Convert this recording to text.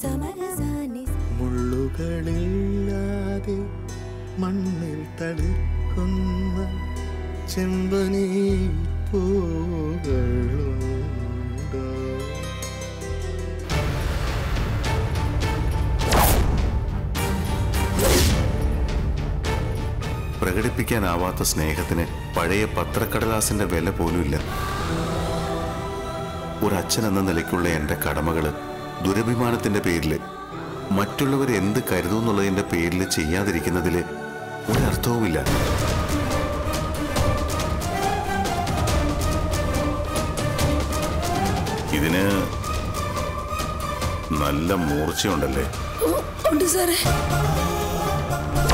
മുള്ളുകളില്ലാതെ മണ്ണിൽ തളിക്കുന്ന ചെമ്പനീ പൂകളുണ്ടോ പ്രകടിപ്പിക്കാനാവാത്ത സ്നേഹത്തിന് പഴയ പത്രക്കടലാസിന്റെ വില പോലുമില്ല ഒരു അച്ഛൻ എന്ന നിലയ്ക്കുള്ള എൻ്റെ കടമകള് ദുരഭിമാനത്തിന്റെ പേരിൽ മറ്റുള്ളവർ എന്ത് കരുതുന്നുള്ളതിന്റെ പേരിൽ ചെയ്യാതിരിക്കുന്നതിൽ ഒരർത്ഥവുമില്ല ഇതിന് നല്ല മൂർച്ചയുണ്ടല്ലേ ഉണ്ട് സാറേ